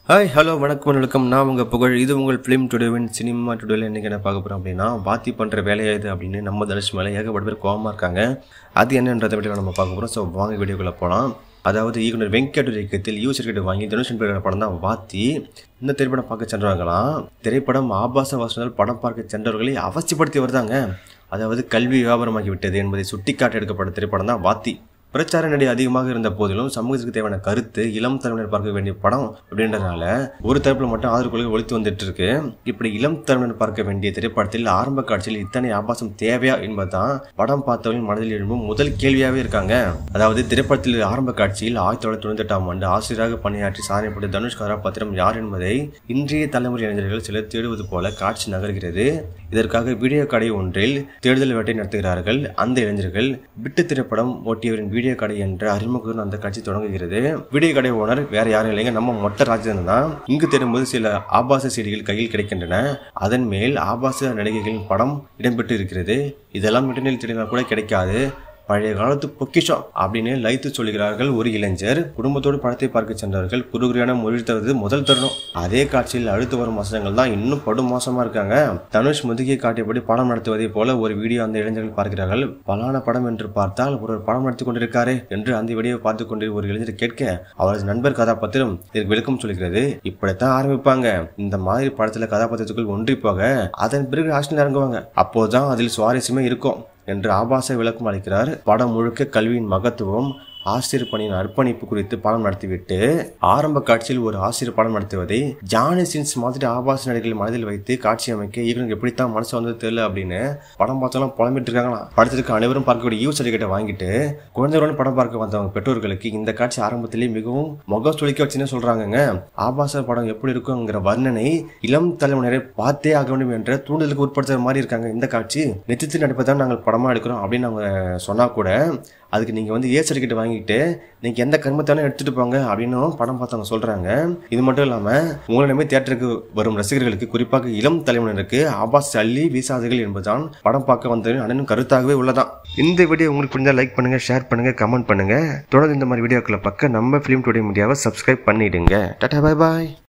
hi hello வணக்கம் வணக்கம் நான் உங்கள் புகழ் இது உங்கள் ஃபிலிம் டுடேவின் சினிமா டுடேவில் இன்றைக்கி என்ன பார்க்க போகிறோம் அப்படின்னா வாத்தி பண்ணுற வேலையா இது அப்படின்னு நம்ம தனுஷ் மேலே ஏகப்பட்ட பேர் கோவமாக இருக்காங்க அது என்னன்றதை பற்றி நம்ம பார்க்க போகிறோம் ஸோ வாங்க வீடியோக்குள்ளே போகலாம் அதாவது இயக்குனர் வெங்கட் இயக்கத்தில் யூ சர்டிஃபிகேட் வாங்கி தனுஷ் பேர் படம் தான் வாத்தி இந்த திரைப்படம் பார்க்க சென்றவங்களாம் திரைப்படம் ஆபாச வாசனால் படம் பார்க்க சென்றவர்களை அவசியப்படுத்தி வருதாங்க அதாவது கல்வி வியாபாரமாகி விட்டது என்பதை சுட்டிக்காட்டி எடுக்கப்பட்ட திரைப்படம் தான் வாத்தி பிரச்சார நடி அதிகமாக இருந்த போதிலும் சமூகத்துக்கு தேவையான கருத்து இளம் தலைமுறையினர் பார்க்க வேண்டிய படம் அப்படின்றதுனால ஒரு தரப்புல மட்டும் ஆதரவு கொள்கை ஒழித்து வந்துட்டு இருக்கு இப்படி இளம் தலைமுறையினர் பார்க்க வேண்டிய திரைப்படத்தில் ஆரம்ப காட்சியில் இத்தனை ஆபாசம் தேவையா என்பதுதான் படம் பார்த்தவர்களின் மனதில் எழும்பும் முதல் கேள்வியாவே இருக்காங்க அதாவது திரைப்படத்தில் ஆரம்ப காட்சியில் ஆயிரத்தி தொள்ளாயிரத்தி தொண்ணூத்தி எட்டாம் ஆண்டு ஆசிரியராக பணியாற்றி சாதனைப்பட்ட தனுஷ் கதாபாத்திரம் யார் என்பதை இன்றைய தலைமுறை இளைஞர்கள் சிலர் தேடுவது போல காட்சி நகர்கிறது இதற்காக வீடியோ கடை ஒன்றில் தேடுதல் வேட்டை நடத்துகிறார்கள் அந்த இளைஞர்கள் விட்டு திரைப்படம் ஓட்டியவரின் வீடியோ கடை என்ற அறிமுகத்துடன் அந்த காட்சி தொடங்குகிறது வீடியோ கடை ஓனர் வேற யாரும் இல்லைங்க நம்ம மொட்டை ராஜேந்திரன் தான் இங்கு தேடும்போது சில ஆபாச செய்திகள் கையில் கிடைக்கின்றன அதன் மேல் ஆபாச நடிகைகளின் படம் இடம்பெற்று இருக்கிறது இதெல்லாம் இன்டர்நெட் தேடினால் கூட கிடைக்காது பழைய காலத்து பொக்கிஷம் அப்படின்னு லைத்து சொல்கிறார்கள் ஒரு இளைஞர் குடும்பத்தோடு படத்தை பார்க்க சென்றவர்கள் குறுகுறியான மொழி தருவது முதல் தருணம் அதே காட்சியில் அடுத்து வரும் வசனங்கள் தான் இன்னும் படு மோசமா இருக்காங்க தனுஷ் முதுகியை காட்டியபடி படம் நடத்துவதை போல ஒரு வீடியோ அந்த இளைஞர்கள் பார்க்கிறார்கள் பலான படம் என்று பார்த்தால் ஒரு படம் நடத்தி கொண்டிருக்காரே என்று அந்த வீடியோவை பார்த்து கொண்டு ஒரு இளைஞர் கேட்க அவரது நண்பர் கதாபாத்திரம் இதற்கு விளக்கம் சொல்கிறது இப்படித்தான் ஆரம்பிப்பாங்க இந்த மாதிரி படத்துல கதாபாத்திரத்துக்குள் ஒன்றி போக அதன் பிறகு ஆக்ஷன் இறங்குவாங்க அப்போதான் அதில் சுவாரஸ்யமே இருக்கும் என்று ஆபாச விளக்கம் அளிக்கிறார் படம் முழுக்க கல்வியின் மகத்துவம் ஆசிரியர் பணியின் அர்ப்பணிப்பு குறித்து படம் நடத்திவிட்டு ஆரம்ப காட்சியில் ஒரு ஆசிரியர் படம் நடத்துவதை ஜானி சின்ஸ் மாதிரி ஆபாச நடிகர்கள் மனதில் வைத்து காட்சி அமைக்க இவனுக்கு எப்படித்தான் மனசு வந்தது தெரியல அப்படின்னு படம் பார்த்தாலும் புலம்பிட்டு இருக்காங்களாம் படத்திற்கு அனைவரும் பார்க்கக்கூடிய யூ சர்டிஃபிகேட்டை வாங்கிட்டு குழந்தைகளுடன் படம் பார்க்க வந்தவங்க பெற்றோர்களுக்கு இந்த காட்சி ஆரம்பத்திலேயே மிகவும் முக சுளிக்க வச்சுன்னு சொல்றாங்கங்க ஆபாச படம் எப்படி இருக்குங்கிற வர்ணனை இளம் தலைமுறையை பார்த்தே ஆக வேண்டும் என்ற தூண்டுதலுக்கு உட்படுத்துற மாதிரி இருக்காங்க இந்த காட்சி நிச்சயத்தில் நடிப்பதான் நாங்கள் படமா எடுக்கிறோம் அப்படின்னு அவங்க சொன்னா கூட அதுக்கு நீங்கள் வந்து ஏ சர்டிஃபிகேட் வாங்கிட்டு நீங்கள் எந்த கர்மத்தாலும் எடுத்துகிட்டு போங்க அப்படின்னு படம் பார்த்தவங்க சொல்கிறாங்க இது மட்டும் இல்லாமல் உங்களை நம்பி தியேட்டருக்கு வரும் ரசிகர்களுக்கு குறிப்பாக இளம் தலைமுறையினருக்கு ஆபாஸ் அள்ளி வீசாதுகள் என்பதுதான் படம் பார்க்க வந்தவரின் அண்ணனும் கருத்தாகவே உள்ளதான் இந்த வீடியோ உங்களுக்கு புரிஞ்சால் லைக் பண்ணுங்கள் ஷேர் பண்ணுங்கள் கமெண்ட் பண்ணுங்கள் தொடர்ந்து இந்த மாதிரி வீடியோக்களை பார்க்க நம்ம ஃபிலிம் டுடே மீடியாவை சப்ஸ்கிரைப் பண்ணிடுங்க டாடா பாய் பாய்